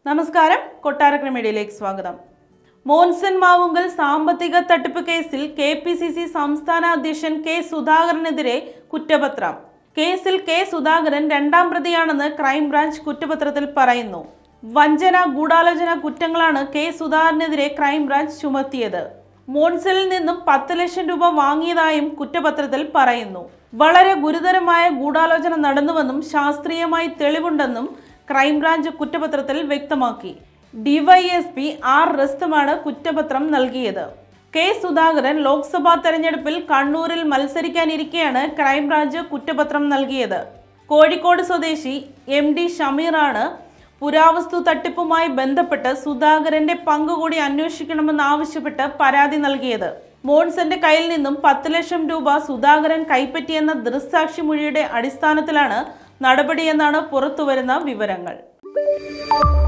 നമസ്കാരം കൊട്ടാരക്കര മീഡിയയിലേക്ക് സ്വാഗതം മോൻസൻ മാവുങ്കൽ സാമ്പത്തിക തട്ടിപ്പ് കേസിൽ കെ പി സി സി സംസ്ഥാന അധ്യക്ഷൻ കെ സുധാകരനെതിരെ കുറ്റപത്രം കേസിൽ കെ സുധാകരൻ രണ്ടാം പ്രതിയാണെന്ന് ക്രൈംബ്രാഞ്ച് കുറ്റപത്രത്തിൽ പറയുന്നു വഞ്ചന ഗൂഢാലോചന കുറ്റങ്ങളാണ് കെ സുധാകരനെതിരെ ക്രൈംബ്രാഞ്ച് ചുമത്തിയത് മോൺസലിൽ നിന്നും പത്ത് ലക്ഷം രൂപ വാങ്ങിയതായും കുറ്റപത്രത്തിൽ പറയുന്നു വളരെ ഗുരുതരമായ ഗൂഢാലോചന നടന്നുവെന്നും ശാസ്ത്രീയമായി തെളിവുണ്ടെന്നും ക്രൈംബ്രാഞ്ച് കുറ്റപത്രത്തിൽ വ്യക്തമാക്കി ഡിവൈഎസ്പി ആർ റസ്തുമാണ് കുറ്റപത്രം നൽകിയത് കെ സുധാകരൻ ലോക്സഭാ തെരഞ്ഞെടുപ്പിൽ കണ്ണൂരിൽ മത്സരിക്കാനിരിക്കെയാണ് ക്രൈംബ്രാഞ്ച് കുറ്റപത്രം നൽകിയത് കോഴിക്കോട് സ്വദേശി എം ഡി ഷമീറാണ് പുരാവസ്തു തട്ടിപ്പുമായി ബന്ധപ്പെട്ട് സുധാകരന്റെ പങ്ക് കൂടി അന്വേഷിക്കണമെന്നാവശ്യപ്പെട്ട് പരാതി നൽകിയത് മോൺസന്റെ കയ്യിൽ നിന്നും പത്ത് ലക്ഷം രൂപ സുധാകരൻ കൈപ്പറ്റിയെന്ന ദൃക്സാക്ഷി മൊഴിയുടെ അടിസ്ഥാനത്തിലാണ് നടപടിയെന്നാണ് പുറത്തുവരുന്ന വിവരങ്ങൾ